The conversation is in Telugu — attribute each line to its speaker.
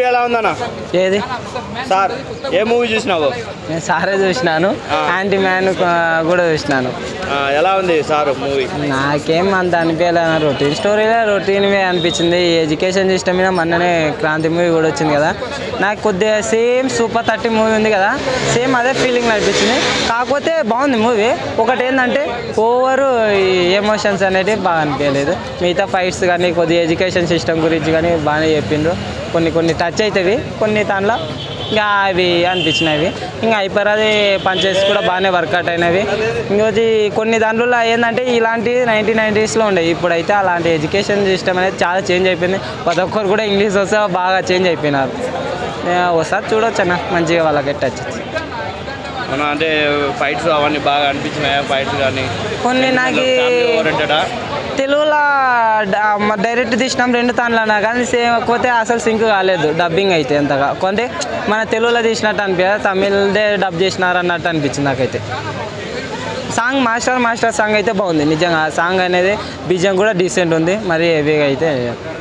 Speaker 1: ఎలా ఉందన్న
Speaker 2: ఏది
Speaker 1: సార్ ఏ మూవీ చూసినావు
Speaker 2: నేను సారే చూసినాను
Speaker 1: ఆ.
Speaker 2: యాంటీ మ్యాన్ కూడా చూసినాను
Speaker 1: ఆ, ఎలా ఉంది సార్ మూవీ
Speaker 2: నాకేం అంత అనిపించలేదు రొటీన్ స్టోరీలే రొటీన్వే అనిపించింది ఈ ఎడ్యుకేషన్ సిస్టమ్ మీద మొన్ననే క్రాంతి మూవీ కూడా వచ్చింది కదా నాకు కొద్దిగా సేమ్ సూపర్ థర్టీ మూవీ ఉంది కదా సేమ్ అదే ఫీలింగ్ అనిపించింది కాకపోతే బాగుంది మూవీ ఒకటి ఏంటంటే ఓవర్ ఎమోషన్స్ అనేటివి బాగా అనిపించలేదు మిగతా ఫైట్స్ కానీ కొద్దిగా ఎడ్యుకేషన్ సిస్టమ్ గురించి కానీ బాగానే చెప్పిండ్రు కొన్ని కొన్ని టచ్ అవుతాయి కొన్ని దాంట్లో ఇంకా అవి అనిపించినవి ఇంకా హైపరాది పంచెస్ కూడా బాగానే వర్కౌట్ అయినవి ఇంకోటి కొన్ని దాంట్లో ఏంటంటే ఇలాంటి నైన్టీన్ నైంటీస్లో ఉండే ఇప్పుడైతే అలాంటి ఎడ్యుకేషన్ సిస్టమ్ అనేది చాలా చేంజ్ అయిపోయింది ప్రతి ఒక్కరు కూడా ఇంగ్లీష్ వస్తే బాగా చేంజ్ అయిపోయినారు ఏ, ఒకసారి చూడొచ్చు అన్న మంచిగా వాళ్ళకి టచ్
Speaker 1: మన అంటే ఫైట్స్ అవన్నీ బాగా అనిపించినాయా ఫైట్స్ కానీ
Speaker 2: కొన్ని నాకు
Speaker 1: ఓరియంటెడా
Speaker 2: తెలుగులో డ- డైరెక్ట్ తీసినాం రెండు తాన్లన్నా కానీ సేమ్ కాకపోతే అసలు సింక్ కాలేదు డబ్బింగ్ అయితే ఎంతగా కొంటే మన తెలుగులో తీసినట్టు అనిపించదు తమిళ్దే డబ్ చేసినారు అన్నట్టు అనిపించింది నాకైతే సాంగ్ మాస్టర్ మాస్టర్ సాంగ్ అయితే బాగుంది నిజంగా ఆ సాంగ్ అనేది బీజం కూడా డీసెంట్ ఉంది మరి హెవీగా అయితే